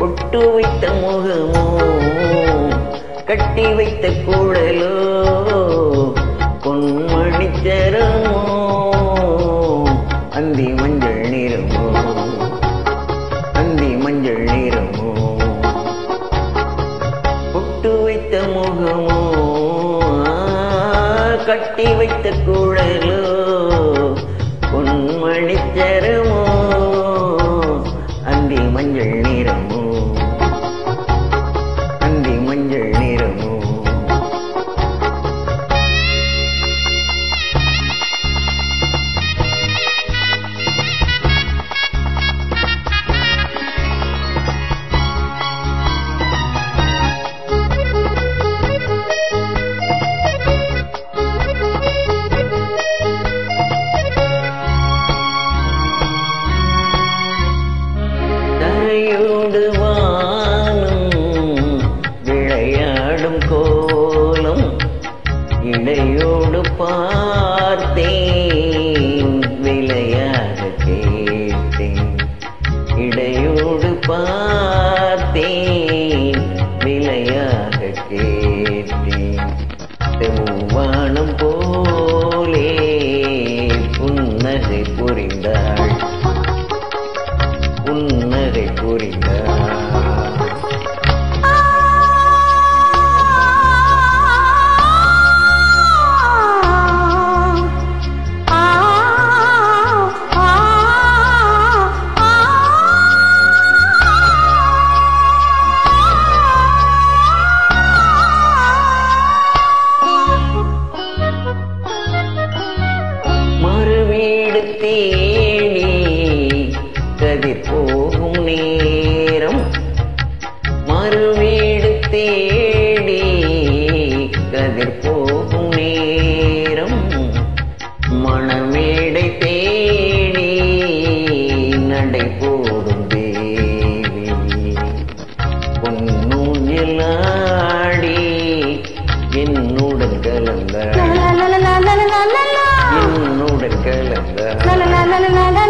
பொட்டு வைத்த முகமோ கட்டி வைத்த குழலோ பொன்மணிச்சரமோ அந்தி மஞ்சள் நிறமோ அந்தி மஞ்சள் நிறமோ பொட்டு வைத்த முகமோ கட்டி வைத்த குழலோ பொன்மணிச்சரமோ அந்தி மஞ்சள் நிறமோ அந்தி மஞ்சள் நிறமோ தரையோடு வானம் விளையாடும் கோலம் இடையோடு பார்த்தேன் விளையாட கேட்டேன் இடையோடு பார்த்தேன் விளையாட கேட்டேன் செவ்வானம் போலே புன்னகை புரிந்தாள் புன்னகை புரிந்தாள் மறுவீடு தேடி கதிர் போகும் நேரம் மறுவீடு தேடி கதிர் போகும் நேரம் மணமேடை தேடி நடை போடும் தேவி பொன்னூஞ்சலாடி என்னுடன் கலந்தாள் என்னுடன் கலந்தாள்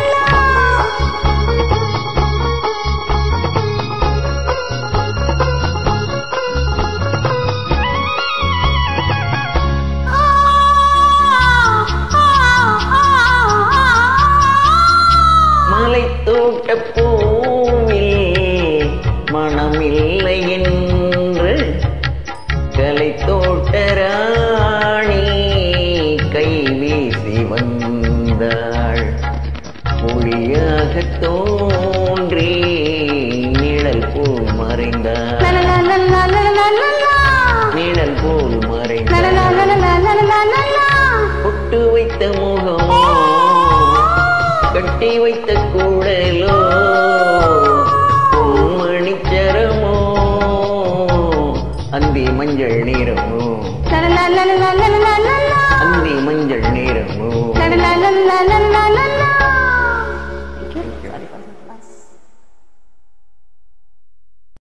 மலை தோட்ட பூவில் மனமில்லை என்று கலை தோட்ட ராணி கை வீசி வந்தாள் மொழியாக தோன்றி